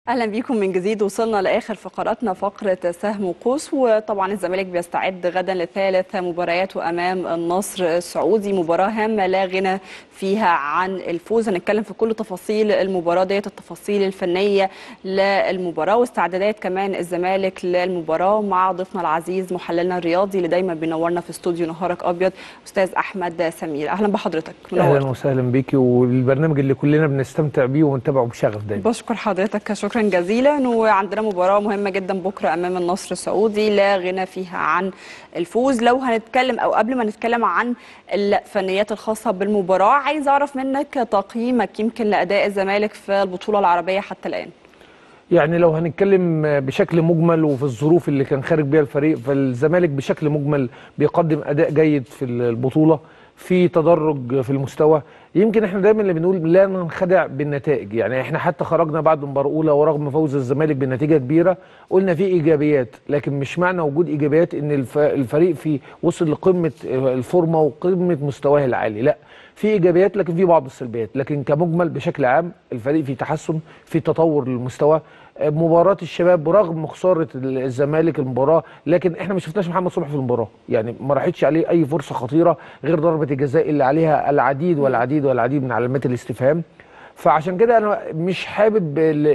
اهلا بيكم من جديد وصلنا لاخر فقراتنا فقره سهم وقوس وطبعا الزمالك بيستعد غدا لثالث مبارياته امام النصر السعودي مباراه هامه لا غنى فيها عن الفوز هنتكلم في كل تفاصيل المباراه ديت التفاصيل الفنيه للمباراه واستعدادات كمان الزمالك للمباراه مع ضيفنا العزيز محللنا الرياضي اللي دايما بينورنا في استوديو نهارك ابيض استاذ احمد سمير اهلا بحضرتك منور. اهلا وسهلا بيكي والبرنامج اللي كلنا بنستمتع بيه ونتابعه بشغف دايما بشكر حضرتك شكرا جزيلا وعندنا مباراه مهمه جدا بكره امام النصر السعودي لا غنى فيها عن الفوز لو هنتكلم او قبل ما نتكلم عن الفنيات الخاصه بالمباراه عايز اعرف منك تقييمك يمكن لاداء الزمالك في البطوله العربيه حتى الان يعني لو هنتكلم بشكل مجمل وفي الظروف اللي كان خارج بيها الفريق فالزمالك بشكل مجمل بيقدم اداء جيد في البطوله في تدرج في المستوى يمكن احنا دايما اللي بنقول لا ننخدع بالنتائج يعني احنا حتى خرجنا بعد مباراه اولى ورغم فوز الزمالك بنتيجه كبيره قلنا في ايجابيات لكن مش معنى وجود ايجابيات ان الفريق في وصل لقمه الفورمه وقمه مستواه العالي لا في ايجابيات لكن في بعض السلبيات لكن كمجمل بشكل عام الفريق في تحسن في تطور للمستوى مباراه الشباب برغم خساره الزمالك المباراه لكن احنا ما شفناش محمد صبحي في المباراه يعني ما راحتش عليه اي فرصه خطيره غير ضربه الجزاء اللي عليها العديد والعديد والعديد من علامات الاستفهام فعشان كده انا مش حابب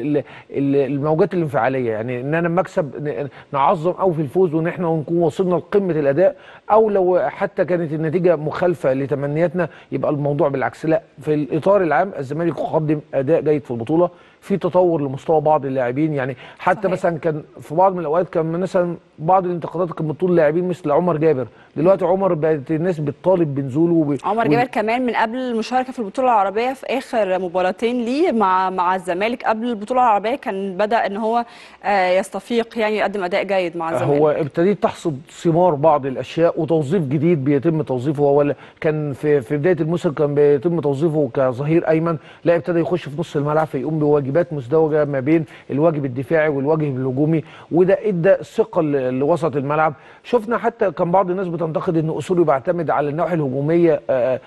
الموجات الانفعاليه يعني ان انا مكسب نعظم قوي في الفوز وان احنا نكون وصلنا لقمه الاداء او لو حتى كانت النتيجه مخالفه لتمنياتنا يبقى الموضوع بالعكس لا في الاطار العام الزمالك قدم اداء جيد في البطوله في تطور لمستوى بعض اللاعبين يعني حتى صحيح. مثلا كان في بعض من الاوقات كان مثلا بعض الانتقادات كانت بتطول لاعبين مثل عمر جابر دلوقتي عمر بقت الناس بتطالب بنزوله وب... عمر جابر كمان من قبل المشاركه في البطوله العربيه في اخر مباراتين ليه مع مع الزمالك قبل البطوله العربيه كان بدا ان هو يستفيق يعني يقدم اداء جيد مع الزمالك هو ابتديت تحصد ثمار بعض الاشياء وتوظيف جديد بيتم توظيفه هو كان في في بدايه الموسم كان بيتم توظيفه كظهير ايمن لا ابتدى يخش في نص الملعب فيقوم بواجبات مزدوجه ما بين الواجب الدفاعي والواجب الهجومي وده ادى ثقه لوسط الملعب شفنا حتى كان بعض الناس بتنتقد ان اسوري بيعتمد على النواحي الهجوميه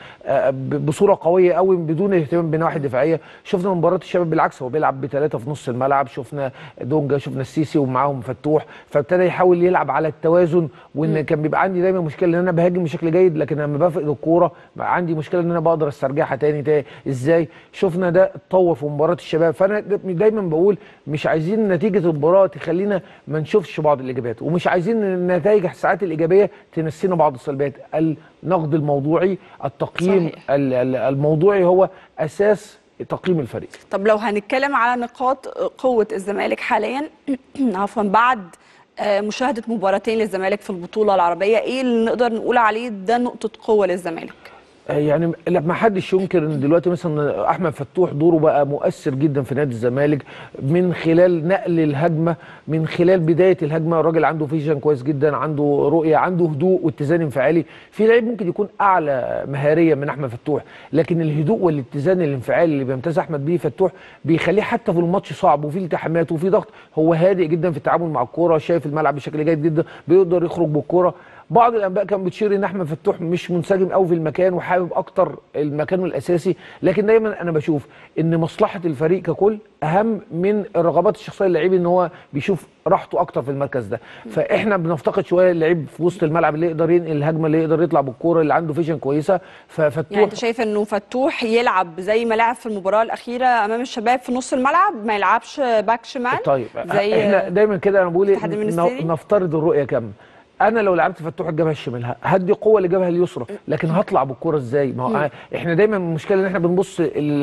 بصوره قويه قوي بدون اهتمام بالنواحي الدفاعيه شفنا مباراه الشباب بالعكس هو بيلعب بثلاثه في نص الملعب شفنا دونجا شفنا السيسي ومعاهم فتوح فابتدى يحاول يلعب على التوازن وان كان بيبقى عندي دايما مشكله ان انا بهاجم بشكل جيد لكن لما بفقد الكوره عندي مشكله ان انا بقدر استرجعها تاني, تاني ازاي شفنا ده اتطور في مباراه الشباب فانا دايما بقول مش عايزين نتيجه المباراه تخلينا ما نشوفش بعض الاجابات ومش عايزين النتائج ساعات الايجابيه تنسينا بعض السلبيات النقد الموضوعي التقييم صحيح. الموضوعي هو اساس تقييم الفريق طب لو هنتكلم على نقاط قوه الزمالك حاليا عفوا بعد مشاهده مباراتين للزمالك في البطوله العربيه ايه اللي نقدر نقول عليه ده نقطه قوه للزمالك يعني ما حدش ينكر ان دلوقتي مثلا احمد فتوح دوره بقى مؤثر جدا في نادي الزمالك من خلال نقل الهجمه من خلال بدايه الهجمه الراجل عنده فيجن كويس جدا عنده رؤيه عنده هدوء واتزان انفعالي في لعيب ممكن يكون اعلى مهاريه من احمد فتوح لكن الهدوء والاتزان الانفعالي اللي بيمتاز احمد بيه فتوح بيخليه حتى في الماتش صعب وفي التحامات وفي ضغط هو هادئ جدا في التعامل مع الكوره شايف الملعب بشكل جيد جدا بيقدر يخرج بالكوره بعض الانباء كان بتشير ان احمد فتوح مش منسجم قوي في المكان وحابب اكتر المكان الاساسي لكن دايما انا بشوف ان مصلحه الفريق ككل اهم من الرغبات الشخصيه للعيب ان هو بيشوف راحته اكتر في المركز ده فاحنا بنفتقد شويه اللعيب في وسط الملعب اللي يقدر ينقل الهجمه اللي يقدر يطلع بالكوره اللي عنده فيجن كويسه ففتوح يعني انت شايف انه فتوح يلعب زي ما لعب في المباراه الاخيره امام الشباب في نص الملعب ما يلعبش باك شمال طيب زي احنا دايما كده انا بقول نفترض الرؤيه كامله انا لو لعبت فتوح الجبهه الشمال هدي قوه للجبهه اليسرى لكن هطلع بالكره ازاي ما هو احنا دايما المشكله ان احنا بنبص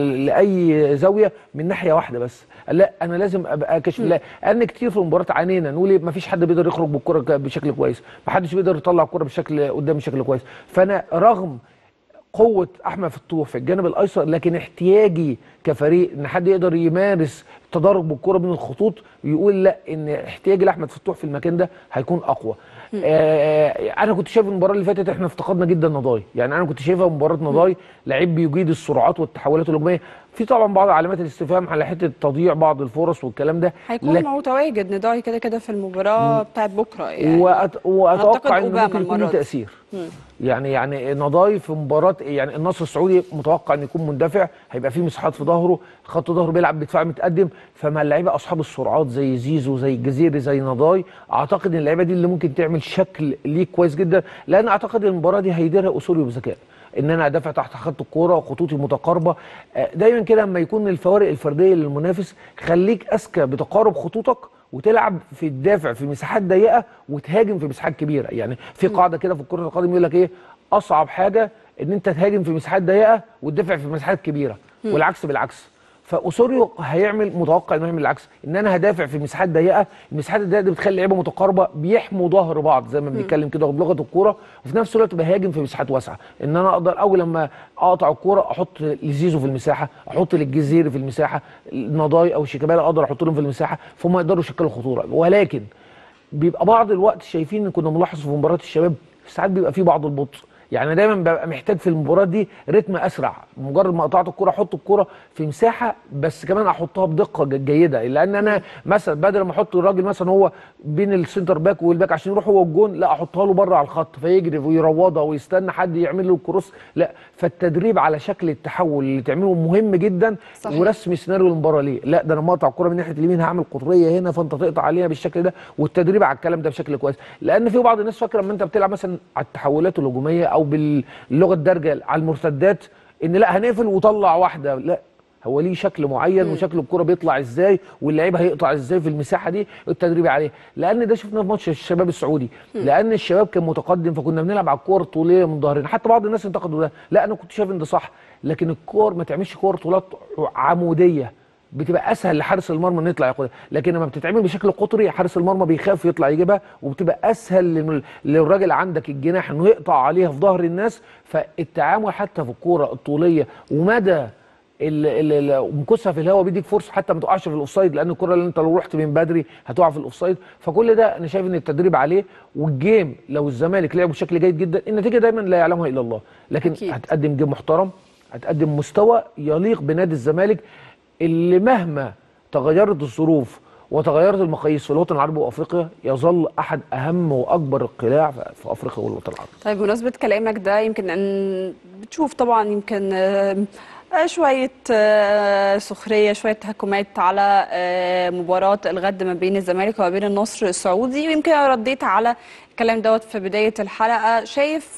لاي زاويه من ناحيه واحده بس لا انا لازم ابقى كشف لا لان كتير في المباراه عانينا نقول ما فيش حد بيقدر يخرج بالكره بشكل كويس ما حدش بيقدر يطلع الكره بشكل قدام بشكل كويس فانا رغم قوه احمد فتوح في الجانب الايسر لكن احتياجي كفريق ان حد يقدر يمارس تدرج بالكره بين الخطوط يقول لا ان احتياجي لاحمد فتوح في المكان ده هيكون اقوى آه انا كنت شايف المباراه اللي فاتت احنا افتقدنا جدا نضاي يعني انا كنت شايفها مباراه نضاي لعيب بيجيد السرعات والتحولات الهجوميه في طبعا بعض علامات الاستفهام على حته تضييع بعض الفرص والكلام ده هيكون لك... متواجد نضاي كده كده في المباراه بتاعت بكره يعني وأت... واتوقع انه ممكن يكون له تاثير يعني يعني نضاي في مباراه يعني النصر السعودي متوقع ان يكون مندفع هيبقى فيه مساحات في ظهره خط ظهره بيلعب بدفاع متقدم فمع اللعيبه اصحاب السرعات زي زيزو زي الجزيري زي نضاي اعتقد ان اللعيبه دي اللي ممكن تعمل شكل ليه كويس جدا لان اعتقد ان المباراه دي هيديرها اسوريو بذكاء ان انا ادافع تحت خط الكوره وخطوطي متقاربه آه، دايما كده لما يكون الفوارق الفرديه للمنافس خليك اذكى بتقارب خطوطك وتلعب في الدافع في مساحات ضيقه وتهاجم في مساحات كبيره يعني في قاعده كده في كره القدم يقول لك ايه اصعب حاجه ان انت تهاجم في مساحات ضيقه وتدافع في مساحات كبيره والعكس بالعكس فاوسوريو هيعمل متوقع انه يعمل العكس ان انا هدافع في مساحات ضيقه المساحات الضيقه دي بتخلي اللعيبه متقاربه بيحموا ظهر بعض زي ما بنتكلم كده بلغه الكوره وفي نفس الوقت بهاجم في مساحات واسعه ان انا اقدر اول لما اقطع الكوره احط لزيزو في المساحه احط للجزيري في المساحه نضاي او شيكابالا اقدر احط لهم في المساحه فهم يقدروا يشكلوا خطوره ولكن بيبقى بعض الوقت شايفين ان كنا بنلاحظ في مباريات الشباب ساعات بيبقى في بعض البطء يعني دايما ببقى محتاج في المباراه دي رتم اسرع مجرد ما قطعت الكوره احط الكوره في مساحه بس كمان احطها بدقه ج- جيده لان انا مثلا بدل ما احط الراجل مثلا هو بين السنتر باك والباك عشان يروح هو الجون لا احطها له بره على الخط فيجري ويروضها ويستنى حد يعمل له الكروس لا فالتدريب على شكل التحول اللي تعمله مهم جدا صحيح. ورسم سيناريو المباراه ليه لا ده انا مقطع الكوره من ناحيه اليمين هعمل قطريه هنا فانت تقطع عليها بالشكل ده والتدريب على الكلام ده بشكل كويس لان في بعض الناس فاكره لما انت بتلعب مثلا على التحولات الهجوميه او باللغه الدارجه على المرتدات ان لا هنقفل وطلع واحده لا هو ليه شكل معين وشكل الكرة بيطلع ازاي واللعيب هيقطع ازاي في المساحه دي التدريب عليه لان ده شفناه في ماتش الشباب السعودي لان الشباب كان متقدم فكنا بنلعب على الكور طوليه من ظهرنا حتى بعض الناس انتقدوا ده لا انا كنت شايف ان ده صح لكن الكور ما تعملش كور طولات عموديه بتبقى اسهل لحارس المرمى انه يطلع ياخدها لكن لما بتتعمل بشكل قطري حارس المرمى بيخاف يطلع يجيبها وبتبقى اسهل لل- للراجل عندك الجناح انه يقطع عليها في ظهر الناس فالتعامل حتى في الكوره الطوليه ومدى ال- ال- ال- مكوسها في الهواء بيديك فرصه حتى ما تقعش في الاوفسايد لان الكره اللي انت لو رحت من بدري هتقع في الاوفسايد فكل ده انا شايف ان التدريب عليه والجيم لو الزمالك لعب بشكل جيد جدا النتيجه دايما لا يعلمها الا الله لكن أكيد. هتقدم جيم محترم هتقدم مستوى يليق بنادي الزمالك اللي مهما تغيرت الظروف وتغيرت المقاييس في الوطن العربي وافريقيا يظل احد اهم واكبر القلاع في افريقيا والوطن العربي طيب بمناسبة كلامك ده يمكن أن بتشوف طبعا يمكن آه، آه، شوية آه، سخرية شوية تهكمات على آه، مباراة الغد ما بين الزمالك وما بين النصر السعودي ويمكن أنا رديت على الكلام دوت في بداية الحلقة شايف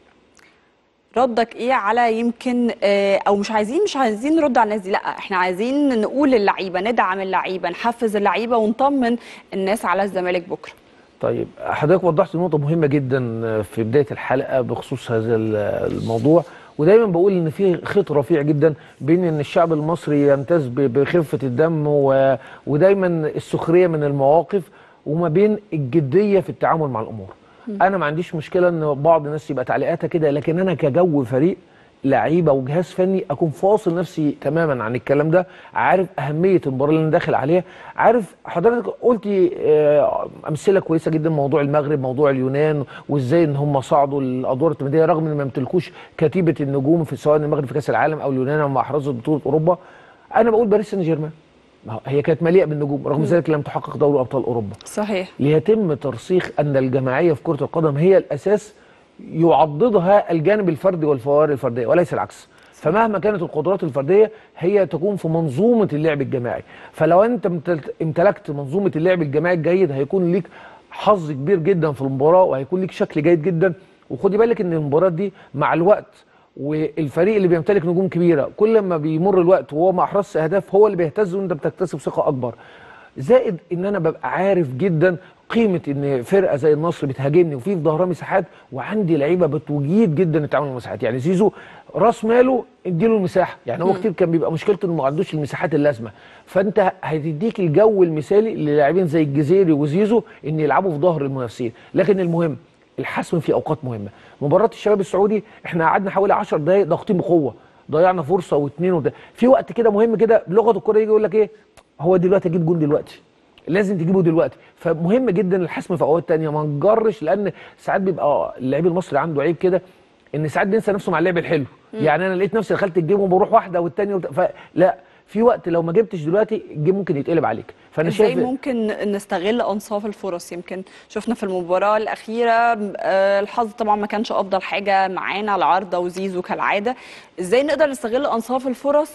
ردك ايه على يمكن آه، او مش عايزين مش عايزين نرد على الناس دي لا احنا عايزين نقول للعيبه ندعم اللعيبه نحفز اللعيبه ونطمن الناس على الزمالك بكره طيب حضرتك وضحت نقطة مهمة جدا في بداية الحلقة بخصوص هذا الموضوع ودايما بقول ان في خيط رفيع جدا بين ان الشعب المصري يمتاز ب- بخفة الدم و... ودايما السخرية من المواقف وما بين الجدية في التعامل مع الامور. انا ما عنديش مشكلة ان بعض الناس يبقى تعليقاتها كده لكن انا كجو فريق لعيبه وجهاز فني اكون فاصل نفسي تماما عن الكلام ده عارف اهميه المباراه اللي انا داخل عليها عارف حضرتك قلتي آه، امثله كويسه جدا موضوع المغرب موضوع اليونان وازاي ان هم صعدوا الادوار التمهيديه رغم ان ما يمتلكوش كتيبه النجوم في سواء المغرب في كاس العالم او اليونان لما احرزت بطوله اوروبا انا بقول باريس سان جيرمان ما هو هي كانت مليئه بالنجوم رغم ذلك لم تحقق دوري ابطال اوروبا صحيح ليتم ترسيخ ان الجماعيه في كره القدم هي الاساس يعضدها الجانب الفردي والفوارق الفرديه وليس العكس فمهما كانت القدرات الفرديه هي تكون في منظومه اللعب الجماعي فلو انت امتلت- امتلكت منظومه اللعب الجماعي الجيد هيكون ليك حظ كبير جدا في المباراه وهيكون ليك شكل جيد جدا وخدي بالك ان المباراه دي مع الوقت والفريق اللي بيمتلك نجوم كبيره كل ما بيمر الوقت وهو ما احرزش اهداف هو اللي بيهتز وانت بتكتسب ثقه اكبر زائد ان انا ببقى عارف جدا قيمه ان فرقه زي النصر بتهاجمني وفي في ظهرها مساحات وعندي لعيبه بتجيد جدا التعامل مع المساحات يعني زيزو راس ماله اديله المساحه يعني هو كتير كان بيبقى مشكلته انه ما عندوش المساحات اللازمه فانت هتديك الجو المثالي للاعبين زي الجزيري وزيزو ان يلعبوا في ظهر المنافسين لكن المهم الحسم في اوقات مهمه مباراه الشباب السعودي احنا قعدنا حوالي 10 دقائق ضاغطين بقوه ضيعنا فرصه واثنين وده في وقت كده مهم كده بلغه الكوره يجي يقول لك ايه هو دلوقتي اجيب جون دلوقتي لازم تجيبه دلوقتي فمهم جدا الحسم في اوقات تانية ما نجرش لان ساعات بيبقى اللعيب المصري عنده عيب كده ان ساعات بينسى نفسه مع اللعب الحلو يعني انا لقيت نفسي دخلت الجيم وبروح واحده والتانيه وت... فلا في وقت لو ما جبتش دلوقتي الجيم ممكن يتقلب عليك فانا ازاي شايف ممكن نستغل انصاف الفرص يمكن شفنا في المباراه الاخيره آه، الحظ طبعا ما كانش افضل حاجه معانا العارضه وزيزو كالعاده ازاي نقدر نستغل انصاف الفرص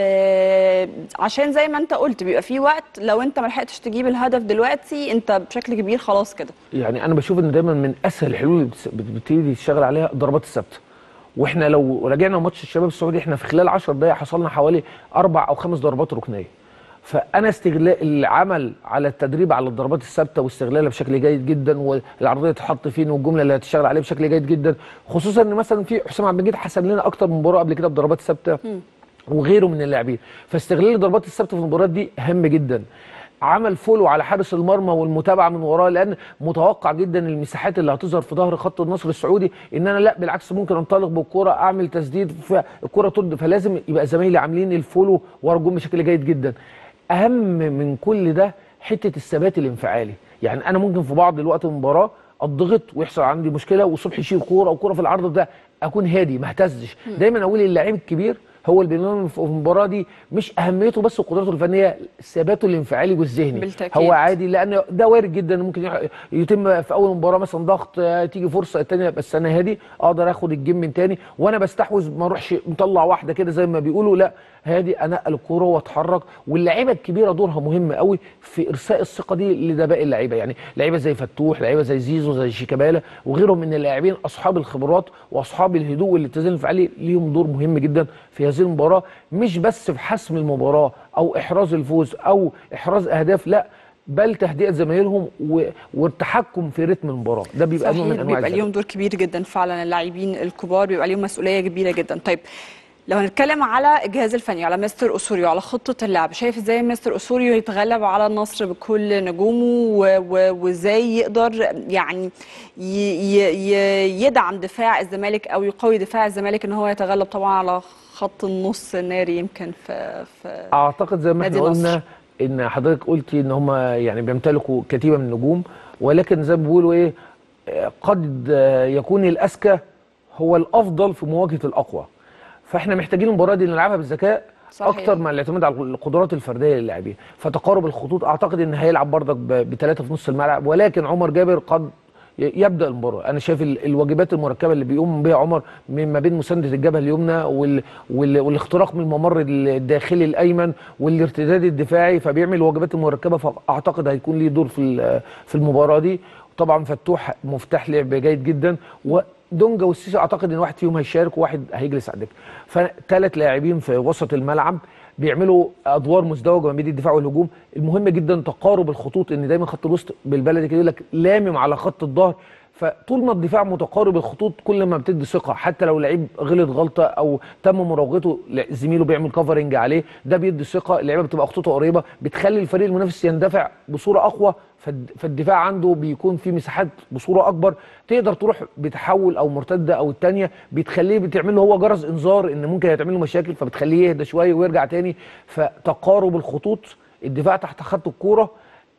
آه، عشان زي ما انت قلت بيبقى في وقت لو انت ما لحقتش تجيب الهدف دلوقتي انت بشكل كبير خلاص كده يعني انا بشوف ان دايما من اسهل الحلول اللي بتس- بت- بتبتدي تشتغل عليها الضربات الثابته واحنا لو راجعنا ماتش الشباب السعودي احنا في خلال 10 دقائق حصلنا حوالي اربع او خمس ضربات ركنيه فانا استغلال العمل على التدريب على الضربات الثابته واستغلالها بشكل جيد جدا والعرضيه تتحط فين والجمله اللي هتشتغل عليها بشكل جيد جدا خصوصا ان مثلا في حسام عبد المجيد حسن لنا اكتر من مباراه قبل كده بضربات ثابته وغيره من اللاعبين فاستغلال الضربات الثابته في المباريات دي هام جدا عمل فولو على حارس المرمى والمتابعه من وراه لان متوقع جدا المساحات اللي هتظهر في ظهر خط النصر السعودي ان انا لا بالعكس ممكن انطلق بالكره اعمل تسديد فالكره ترد فلازم يبقى زمايلي عاملين الفولو ورا الجون بشكل جيد جدا اهم من كل ده حته الثبات الانفعالي يعني انا ممكن في بعض الوقت المباراه اضغط ويحصل عندي مشكله والصبح يشيل كوره وكوره في العرض ده اكون هادي ما اهتزش دايما اقول اللعيب الكبير هو اللي بينام في المباراه دي مش اهميته بس قدراته الفنيه ثباته الانفعالي والذهني بالتأكيد. هو عادي لان ده وارد جدا ممكن يح- يتم في اول مباراه مثلا ضغط آه، تيجي فرصه الثانيه بس انا هادي اقدر اخد الجيم من تاني وانا بستحوذ ما اروحش مطلع واحده كده زي ما بيقولوا لا هادي انقل الكوره واتحرك واللعيبه الكبيره دورها مهم قوي في ارساء الثقه دي لده باقي اللعيبه يعني لعيبه زي فتوح لعيبه زي زيزو زي شيكابالا وغيرهم من اللاعبين اصحاب الخبرات واصحاب الهدوء والاتزان الانفعالي ليهم دور مهم جدا في هذه المباراه مش بس في حسم المباراه او احراز الفوز او احراز اهداف لا بل تهدئه زمايلهم و... والتحكم في رتم المباراه ده بيبقى نوع من صحيح انواع بيبقى الذكاء. ليهم دور كبير جدا فعلا اللاعبين الكبار بيبقى ليهم مسؤوليه كبيره جدا طيب لو هنتكلم على الجهاز الفني على مستر اسوريو على خطه اللعب شايف ازاي مستر اسوريو يتغلب على النصر بكل نجومه و- و- وازاي يقدر يعني ي- ي- ي- يدعم دفاع الزمالك او يقوي دفاع الزمالك ان هو يتغلب طبعا على خط النص الناري يمكن في في اعتقد زي ما نادي احنا النصر. قلنا ان حضرتك قلتي ان هم يعني بيمتلكوا كتيبه من النجوم ولكن زي ما بيقولوا ايه آه، قد آه، يكون الاذكى هو الافضل في مواجهه الاقوى فاحنا محتاجين المباراه دي نلعبها بالذكاء صحيح. اكتر من الاعتماد على القدرات الفرديه للاعبين فتقارب الخطوط اعتقد ان هيلعب برضك بثلاثه في نص الملعب ولكن عمر جابر قد ي- يبدا المباراه انا شايف ال- الواجبات المركبه اللي بيقوم بها عمر من ما بين مسانده الجبهه اليمنى وال... وال... والاختراق من الممر الداخلي الايمن والارتداد الدفاعي فبيعمل الواجبات المركبه فاعتقد هيكون ليه دور في ال- في المباراه دي طبعا فتوح مفتاح لعب جيد جدا ودونجا والسيسي اعتقد ان واحد فيهم هيشارك وواحد هيجلس على الدكه فثلاث لاعبين في وسط الملعب بيعملوا ادوار مزدوجه ما بين الدفاع والهجوم المهم جدا تقارب الخطوط ان دايما خط الوسط بالبلدي كده يقول لك لامم على خط الظهر فطول ما الدفاع متقارب الخطوط كل ما بتدي ثقه حتى لو لعيب غلط غلطه او تم مراوغته لا- زميله بيعمل كفرنج عليه ده بيدي ثقه اللعيبه بتبقى خطوطه قريبه بتخلي الفريق المنافس يندفع بصوره اقوى فالد- فالدفاع عنده بيكون في مساحات بصوره اكبر تقدر تروح بتحول او مرتده او الثانيه بتخليه بتعمل له هو جرس انذار ان ممكن هتعمل له مشاكل فبتخليه يهدى شويه ويرجع تاني فتقارب الخطوط الدفاع تحت خط الكوره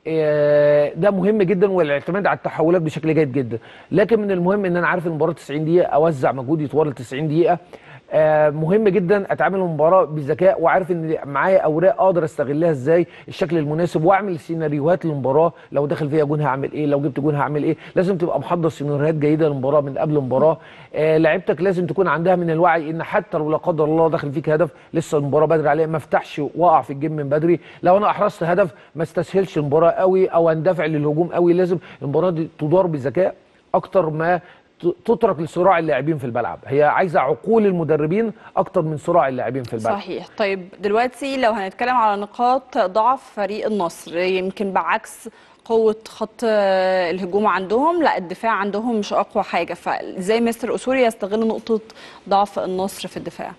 آه، ده مهم جدا والاعتماد على التحولات بشكل جيد جدا لكن من المهم ان انا عارف المباراه 90 دقيقه اوزع مجهودي طوال 90 دقيقه آه، مهم جدا اتعامل المباراه بذكاء وعارف ان معايا اوراق اقدر استغلها ازاي الشكل المناسب واعمل سيناريوهات للمباراه لو دخل فيها جون هعمل ايه لو جبت جون هعمل ايه لازم تبقى محضر سيناريوهات جيده للمباراه من قبل المباراه آه، لعيبتك لازم تكون عندها من الوعي ان حتى لو لا قدر الله دخل فيك هدف لسه المباراه بدري عليها ما افتحش واقع في الجيم من بدري لو انا احرزت هدف ما استسهلش المباراه قوي او اندفع للهجوم قوي لازم المباراه دي تدار بذكاء اكتر ما ت- تترك لصراع اللاعبين في الملعب هي عايزه عقول المدربين اكتر من صراع اللاعبين في الملعب صحيح طيب دلوقتي لو هنتكلم على نقاط ضعف فريق النصر يمكن بعكس قوة خط آه، الهجوم عندهم لا الدفاع عندهم مش أقوى حاجة فازاي مستر أسوري يستغل نقطة ضعف النصر في الدفاع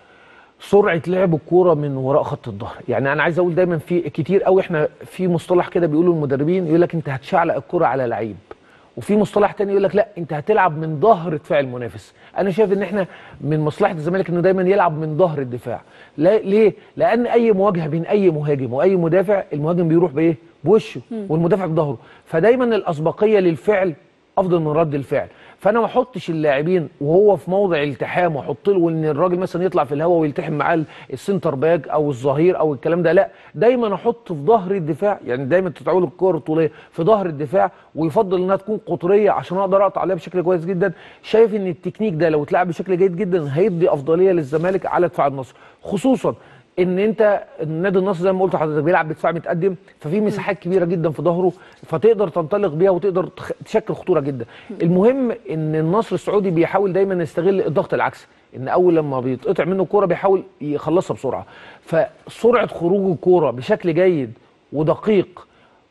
سرعه لعب الكوره من وراء خط الظهر يعني انا عايز اقول دايما في كتير قوي احنا في مصطلح كده بيقولوا المدربين يقول لك انت هتشعلق الكوره على لعيب وفي مصطلح تاني يقول لك لا انت هتلعب من ظهر دفاع المنافس انا شايف ان احنا من مصلحه الزمالك انه دايما يلعب من ظهر الدفاع لا ليه لان اي مواجهه بين اي مهاجم واي مدافع المهاجم بيروح بايه بوشه والمدافع بظهره فدايما الاسبقيه للفعل افضل من رد الفعل فانا ما احطش اللاعبين وهو في موضع التحام واحط له ان الراجل مثلا يطلع في الهواء ويلتحم معاه السنتر باك او الظهير او الكلام ده لا دايما احط في ظهر الدفاع يعني دايما تتعول الكره الطوليه في ظهر الدفاع ويفضل انها تكون قطريه عشان اقدر اقطع عليها بشكل كويس جدا شايف ان التكنيك ده لو اتلعب بشكل جيد جدا هيدي افضليه للزمالك على دفاع النصر خصوصا ان انت النادي النصر زي ما قلت لحضرتك بيلعب بدفاع متقدم ففي مساحات كبيره جدا في ظهره فتقدر تنطلق بيها وتقدر تخ- تشكل خطوره جدا المهم ان النصر السعودي بيحاول دايما يستغل الضغط العكسي ان اول لما بيتقطع منه الكوره بيحاول يخلصها بسرعه فسرعه خروج الكوره بشكل جيد ودقيق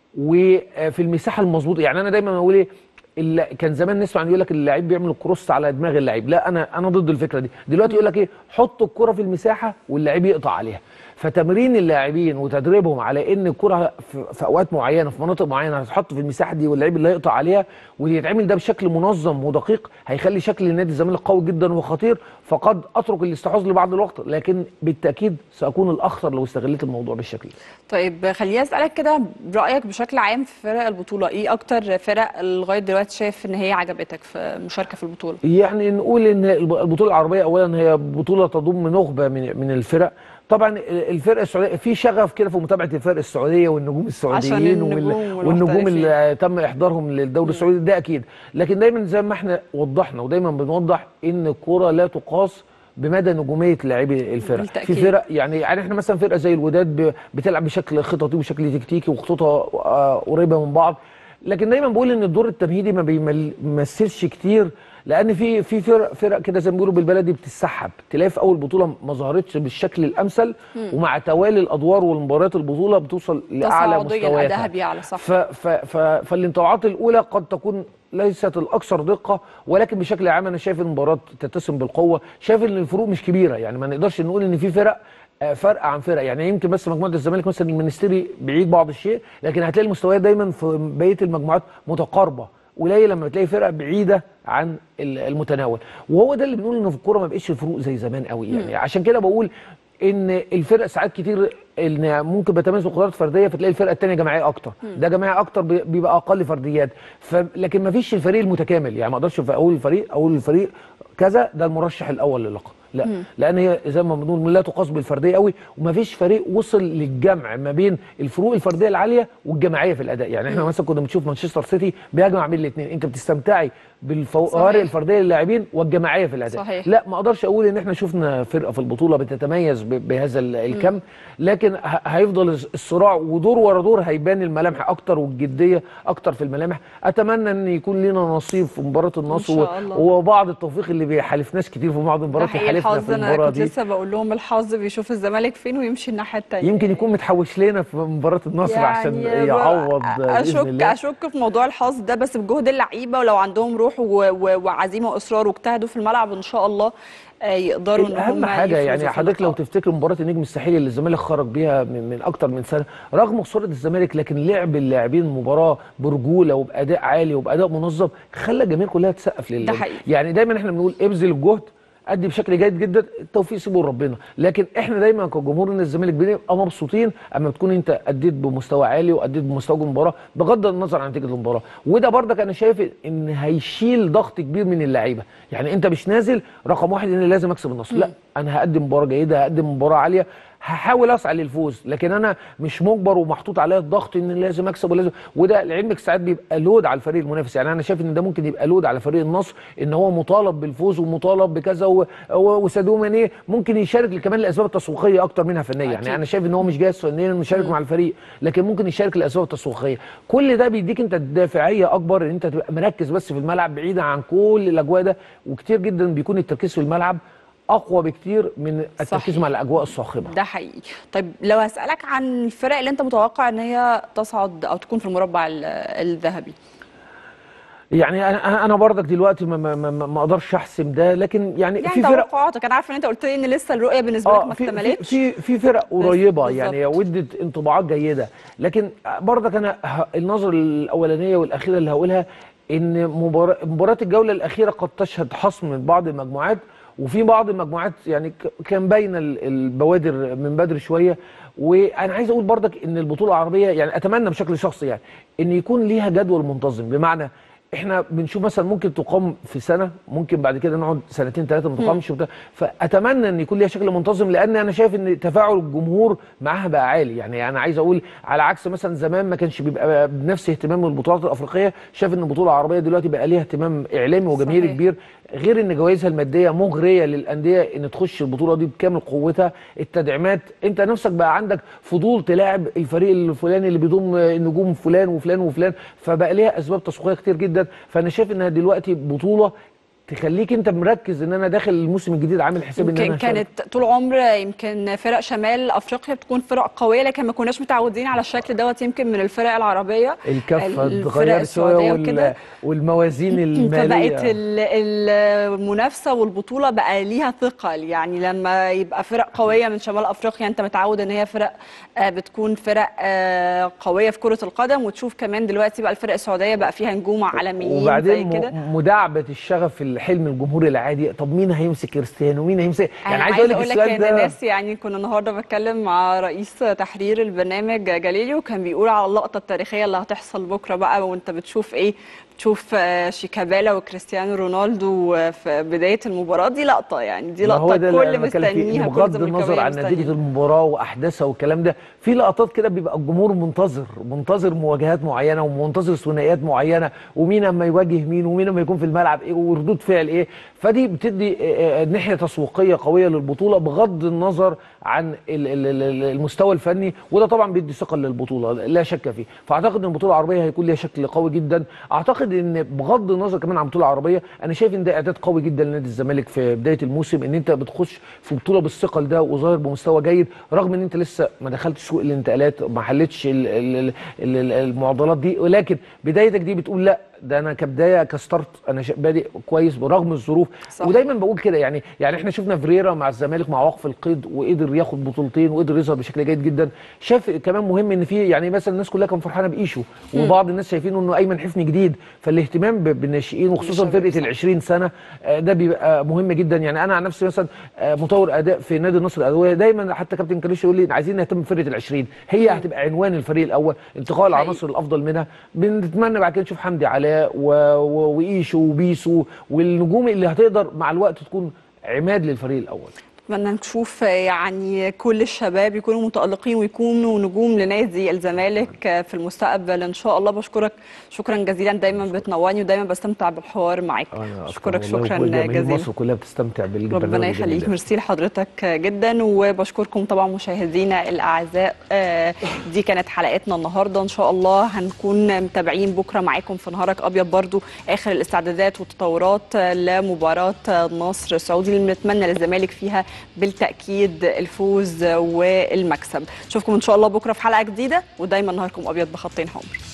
وفي المساحه المظبوطه يعني انا دايما اقول ايه اللي كان زمان نسمع يقول لك اللاعب بيعمل الكروس على دماغ اللعيب لا انا انا ضد الفكره دي دلوقتي يقول لك ايه حط الكره في المساحه واللاعب يقطع عليها فتمرين اللاعبين وتدريبهم على ان الكره في, في اوقات معينه في مناطق معينه هتتحط في المساحه دي واللاعب اللي هيقطع عليها ويتعمل ده بشكل منظم ودقيق هيخلي شكل نادي الزمالك قوي جدا وخطير فقد اترك الاستحواذ لبعض الوقت لكن بالتاكيد ساكون الاخطر لو استغليت الموضوع بالشكل ده طيب خليني اسالك كده رايك بشكل عام في فرق البطوله ايه اكتر فرق لغايه دلوقتي شايف ان هي عجبتك في مشاركه في البطوله يعني نقول ان البطوله العربيه اولا هي بطوله تضم نخبه من من الفرق طبعا الفرق السعوديه في شغف كده في متابعه الفرق السعوديه والنجوم السعوديين النجوم وال- والنجوم والمحترفين. اللي تم احضارهم للدوري السعودي ده اكيد لكن دايما زي ما احنا وضحنا ودايما بنوضح ان الكوره لا تقاس بمدى نجوميه لاعبي الفرق في بالتأكيد. فرق يعني يعني احنا مثلا فرقه زي الوداد ب- بتلعب بشكل خططي وشكل تكتيكي وخطوطها آه، قريبه من بعض لكن دايما بقول ان الدور التمهيدي ما بيمل- بيمثلش كتير لان في في فرق فرق كده زي ما بيقولوا بالبلدي بتتسحب تلاقي في اول بطوله ما ظهرتش بالشكل الامثل ومع توالي الادوار والمباريات البطوله بتوصل لاعلى تصاعديا مستوياتها اداها بيعلى صح ف ف ف فالانطباعات الاولى قد تكون ليست الاكثر دقه ولكن بشكل عام انا شايف المباراه تتسم بالقوه شايف ان الفروق مش كبيره يعني ما نقدرش نقول ان في فرق آه، فرق عن فرق يعني يمكن بس مجموعه الزمالك مثلا المنستيري بعيد بعض الشيء لكن هتلاقي المستويات دايما في بقيه المجموعات متقاربه قليل لما تلاقي فرق بعيده عن ال- المتناول وهو ده اللي بنقول ان في الكوره ما بقتش الفروق زي زمان قوي يعني عشان كده بقول ان الفرق ساعات كتير ان ممكن بتميز بقدرات فرديه فتلاقي الفرقه الثانيه جماعيه اكتر ده جماعي اكتر بي- بيبقى اقل فرديات ف... لكن ما فيش الفريق المتكامل يعني ما اقدرش في اقول الفريق اقول الفريق كذا ده المرشح الاول للقب لا لان هي زي ما بنقول لا تقاس بالفرديه قوي وما فيش فريق وصل للجمع ما بين الفروق الفرديه العاليه والجماعيه في الاداء يعني احنا مثلا كنا بنشوف مانشستر سيتي بيجمع بين الاثنين انت بتستمتعي بالفوارق صحيح. الفرديه للاعبين والجماعيه في الاداء صحيح. لا ما اقدرش اقول ان احنا شفنا فرقه في البطوله بتتميز ب- بهذا ال- الكم لكن ه- هيفضل الص- الصراع ودور ورا دور هيبان الملامح اكتر والجديه اكتر في الملامح اتمنى ان يكون لنا نصيب في مباراه النصر إن شاء الله. وبعض التوفيق اللي بيحالفناش كتير في بعض ده المباريات حقيقي يحالفنا الحظ في انا المباراه كنت دي لسه بقول لهم الحظ بيشوف الزمالك فين ويمشي الناحيه الثانيه يمكن يكون متحوش لنا في مباراه النصر عشان يعوض باذن اشك الله اشك في موضوع الحظ ده بس بجهد اللعيبه ولو عندهم روح و... و... وعزيمه واصرار واجتهدوا في الملعب ان شاء الله آه، يقدروا ان اهم هم حاجه يفوزوا يعني في حضرتك لو اللقاء. تفتكر مباراه النجم الساحلي اللي الزمالك خرج بيها من, من اكتر من سنه رغم خساره الزمالك لكن لعب اللاعبين المباراه برجوله وباداء عالي وباداء منظم خلى الجماهير كلها تسقف لل ده حقيقي. يعني دايما احنا بنقول ابذل الجهد ادي بشكل جيد جدا التوفيق سيبه لربنا لكن احنا دايما كجمهور نادي الزمالك بنبقى مبسوطين اما تكون انت اديت بمستوى عالي واديت بمستوى المباراه بغض النظر عن نتيجه المباراه وده برضك انا شايف ان هيشيل ضغط كبير من اللعيبه يعني انت مش نازل رقم واحد ان لازم اكسب النصر لا انا هقدم مباراه جيده هقدم مباراه عاليه هحاول اسعى للفوز لكن انا مش مجبر ومحطوط عليا الضغط ان لازم اكسب ولازم وده لعلمك ساعات بيبقى لود على الفريق المنافس يعني انا شايف ان ده ممكن يبقى لود على فريق النصر ان هو مطالب بالفوز ومطالب بكذا و- و- وساديو ماني ممكن يشارك كمان لاسباب التسويقيه اكتر منها فنيه أكيد. يعني انا شايف ان هو مش جاهز فنيا انه يشارك مع الفريق لكن ممكن يشارك لاسباب التسويقيه كل ده بيديك انت دافعيه اكبر ان انت تبقى مركز بس في الملعب بعيدا عن كل الاجواء ده وكتير جدا بيكون التركيز في الملعب اقوى بكتير من التركيز صحيح. مع الاجواء الصاخبه ده حقيقي طيب لو هسألك عن الفرق اللي انت متوقع ان هي تصعد او تكون في المربع ال- الذهبي يعني انا انا برضك دلوقتي ما ما, ما, ما اقدرش احسم ده لكن يعني, يعني في فرق توقعاتك انا عارفه ان انت قلت لي ان لسه الرؤيه بالنسبه لك ما في, في اكتملتش في في فرق قريبه بالظبط. يعني ودت انطباعات جيده لكن برضك انا ه- النظره الاولانيه والاخيره اللي هقولها ان مباراه مباراه الجوله الاخيره قد تشهد حسم من بعض المجموعات وفي بعض المجموعات يعني ك- كان باين ال- البوادر من بدري شويه وانا عايز اقول برضك ان البطوله العربيه يعني اتمنى بشكل شخصي يعني ان يكون ليها جدول منتظم بمعنى احنا بنشوف مثلا ممكن تقام في سنه ممكن بعد كده نقعد سنتين ثلاثه ما تقامش وبتاع فاتمنى ان يكون ليها شكل منتظم لان انا شايف ان تفاعل الجمهور معاها بقى عالي يعني انا عايز اقول على عكس مثلا زمان ما كانش بيبقى بنفس اهتمام البطولات الافريقيه شايف ان البطوله العربيه دلوقتي بقى ليها اهتمام اعلامي وجماهيري صحيح. كبير غير ان جوائزها الماديه مغريه للانديه ان تخش البطوله دي بكامل قوتها التدعيمات انت نفسك بقى عندك فضول تلاعب الفريق الفلاني اللي بيضم النجوم فلان وفلان وفلان فبقى ليها اسباب تسويقيه كتير جدا فانا شايف انها دلوقتي بطوله تخليك انت مركز ان انا داخل الموسم الجديد عامل حساب ان يمكن انا هشارك. كانت طول عمر يمكن فرق شمال افريقيا بتكون فرق قويه لكن ما كناش متعودين على الشكل دوت يمكن من الفرق العربيه الكفه الفرق اتغيرت شويه السعودية وال... وكده. والموازين الماليه فبقت ال- المنافسه والبطوله بقى ليها ثقل يعني لما يبقى فرق قويه من شمال افريقيا انت متعود ان هي فرق آه، بتكون فرق آه، قويه في كره القدم وتشوف كمان دلوقتي بقى الفرق السعوديه بقى فيها نجوم عالميين زي وبعدين كده م- مداعبه الشغف الحلم الجمهور العادي طب مين هيمسك كريستيانو مين هيمسك يعني انا عايز عايز اقول لك اقول لك السؤال ان ده الناس يعني كنا النهارده بتكلم مع رئيس تحرير البرنامج جاليليو كان بيقول على اللقطه التاريخيه اللي هتحصل بكره بقى وانت بتشوف ايه تشوف آه، شيكابالا وكريستيانو رونالدو آه، في بدايه المباراه دي لقطه يعني دي ما هو لقطه ده اللي كل أنا بتكلم فيه، إن مستنيها كل بغض النظر زملكاوية عن مستنيها. نتيجه المباراه واحداثها والكلام ده في لقطات كده بيبقى الجمهور منتظر منتظر مواجهات معينه ومنتظر ثنائيات معينه ومين اما يواجه مين ومين اما يكون في الملعب ايه وردود فعل ايه فدي بتدي آه، آه، ناحيه تسويقيه قويه للبطوله بغض النظر عن ال- ال- ال- المستوى الفني وده طبعا بيدي ثقه للبطوله لا شك فيه فاعتقد ان البطوله العربيه هيكون ليها شكل قوي جدا اعتقد ان بغض النظر كمان عن البطوله العربيه انا شايف ان ده اعداد قوي جدا لنادي الزمالك في بدايه الموسم ان انت بتخش في بطوله بالثقل ده وظاهر بمستوى جيد رغم ان انت لسه ما دخلتش سوق الانتقالات ما حلتش ال- ال- ال- ال- المعضلات دي ولكن بدايتك دي بتقول لا ده انا كبدايه كستارت انا شا- بادئ كويس برغم الظروف صح. ودايما بقول كده يعني يعني احنا شفنا فريرا مع الزمالك مع وقف القيد وقدر ياخد بطولتين وقدر يظهر بشكل جيد جدا شاف كمان مهم ان في يعني مثلا الناس كلها كانت فرحانه بايشو وبعض الناس شايفين انه ايمن حفني جديد فالاهتمام ب- بالناشئين وخصوصا بالشباب، فرقه ال 20 سنه آه، ده بيبقى مهم جدا يعني انا عن نفسي مثلا آه، مطور اداء في نادي النصر الادويه دايما حتى كابتن كريش يقول لي عايزين نهتم بفرقه ال 20 هي هتبقى عنوان الفريق الاول انتقاء العناصر الافضل منها بنتمنى بعد كده نشوف حمدي علاء و... و... وايشو وبيسو والنجوم اللي هتقدر مع الوقت تكون عماد للفريق الاول اتمنى نشوف يعني كل الشباب يكونوا متألقين ويكونوا نجوم لنادي الزمالك في المستقبل ان شاء الله بشكرك شكرا جزيلا دايما بتنورني ودايما بستمتع بالحوار معاك أنا أكتر اشكرك والله، شكرا وكل جماهير جزيلا مصر كلها بتستمتع بالبرنامج ربنا الجميل يخليك ده. ميرسي لحضرتك جدا وبشكركم طبعا مشاهدينا الاعزاء آه، دي كانت حلقتنا النهارده ان شاء الله هنكون متابعين بكره معاكم في نهارك ابيض برضو اخر الاستعدادات والتطورات آه، لمباراه آه، النصر السعودي اللي بنتمنى للزمالك فيها بالتاكيد الفوز والمكسب نشوفكم ان شاء الله بكره في حلقه جديده ودايما نهاركم ابيض بخطين حمر